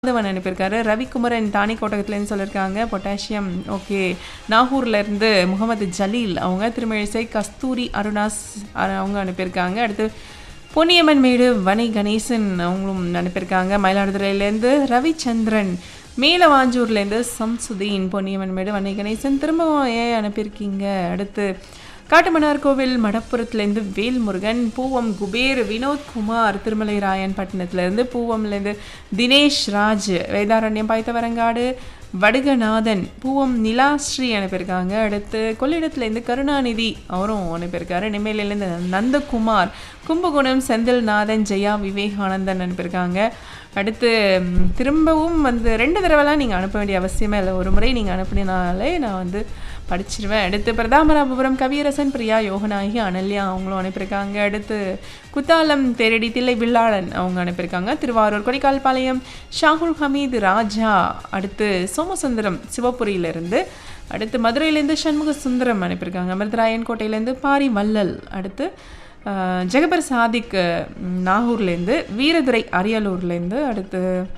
மாதவன் அனுப்பியிருக்காரு ரவிக்குமரன் தானி கோட்டகத்துலேருந்து சொல்லியிருக்காங்க பொட்டாசியம் ஓகே நாகூர்லேருந்து முகமது ஜலீல் அவங்க திருமழிசை கஸ்தூரி அருணாஸ் அ- அவங்க அனுப்பியிருக்காங்க அடுத்து பொன்னியம்மன் மேடு வனை கணேசன் அவங்களும் அனுப்பியிருக்காங்க மயிலாடுதுறையிலேருந்து ரவிச்சந்திரன் மேலவாஞ்சூர்லேருந்து சம்சுதீன் பொன்னியம்மன் மேடு வனை கணேசன் திரும்பவும் ஏன் அனுப்பியிருக்கீங்க அடுத்து காட்டுமன்னார் கோவில் மடப்புறத்துலேருந்து வேல்முருகன் பூவம் குபேர் வினோத்குமார் திருமலை ராயன் பட்டினத்துலேருந்து பூவம்லேருந்து தினேஷ் ராஜ் வேதாரண்யம் பாய்த்தவரங்காடு வடுகநாதன் பூவம் நிலாஸ்ரீ அனுப்பியிருக்காங்க அடுத்து கொள்ளிடத்துலேருந்து கருணாநிதி அவரும் அனுப்பியிருக்காரு நெம்மேலியிலேருந்து நந்தகுமார் கும்பகோணம் செந்தில்நாதன் ஜெயா விவேகானந்தன் அனுப்பியிருக்காங்க அடுத்து ம், திரும்பவும் வந்து ரெண்டு தடவைலாம் நீங்கள் அனுப்ப வேண்டிய அவசியமே இல்லை ஒரு முறை நீங்கள் அனுப்பினாலே நான் வந்து படிச்சிருவேன் அடுத்து பிரதாமராபுரம் கவியரசன் பிரியா யோகநாயகி அனல்யா அவங்களும் அனுப்பியிருக்காங்க அடுத்து குத்தாலம் தேரடி தில்லை வில்லாளன் அவங்க அனுப்பியிருக்காங்க திருவாரூர் கொடிக்கால்பாளையம் ஷாகுல் ஹமீது ராஜா அடுத்து சோமசுந்தரம் சிவபுரியிலிருந்து அடுத்து மதுரையிலேருந்து சண்முக சுந்தரம் அனுப்பியிருக்காங்க அமிர்தராயன் கோட்டையிலேருந்து பாரி வள்ளல் அடுத்து அஹ், ஜெகபர் சாதிக் ம், நாகூர்லேருந்து வீரதுரை அரியலூர்லேருந்து அடுத்து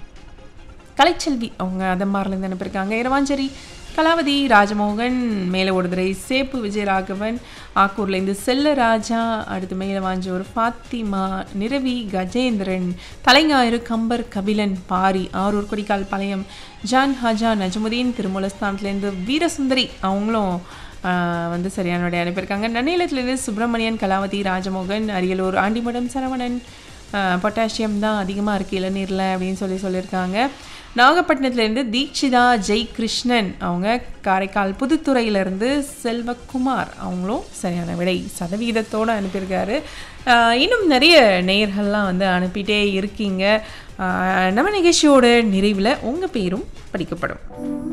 கலைச்செல்வி அவங்க அதம்மாரிலேருந்து அனுப்பியிருக்காங்க இரவாஞ்சேரி கலாவதி ராஜமோகன் மேலே ஒடுதுறை சேப்பு விஜயராகவன் ஆக்கூர்லேருந்து செல்லராஜா அடுத்து மேலவாஞ்சூர் ஃபாத்திமா நிரவி கஜேந்திரன் தலைஞாயிறு கம்பர் கபிலன் பாரி ஆரூர் கொடிக்கால் பாளையம் ஜான் ஹாஜா நஜமுதீன் திருமூலஸ்தானத்துலேருந்து வீரசுந்தரி அவங்களும் ஆஹ், வந்து சரியான விடை அனுப்பியிருக்காங்க நன்னிலத்துலேருந்து சுப்பிரமணியன் கலாவதி ராஜமோகன் அரியலூர் ஆண்டிமடம் சரவணன் ஆஹ், பொட்டாசியம் தான் அதிகமாக இருக்குது இளநீரில் அப்படின்னு சொல்லி சொல்லியிருக்காங்க நாகப்பட்டினத்துலேருந்து தீக்ஷிதா ஜெய் கிருஷ்ணன் அவங்க காரைக்கால் புதுத்துறையிலேருந்து செல்வகுமார் அவங்களும் சரியான விடை சதவீதத்தோடு அனுப்பியிருக்காரு ஆஹ், இன்னும் நிறைய நேயர்கள்லாம் வந்து அனுப்பிட்டே இருக்கீங்க ஆஹ், நம்ம நிகழ்ச்சியோட நிறைவில் உங்கள் பேரும் படிக்கப்படும்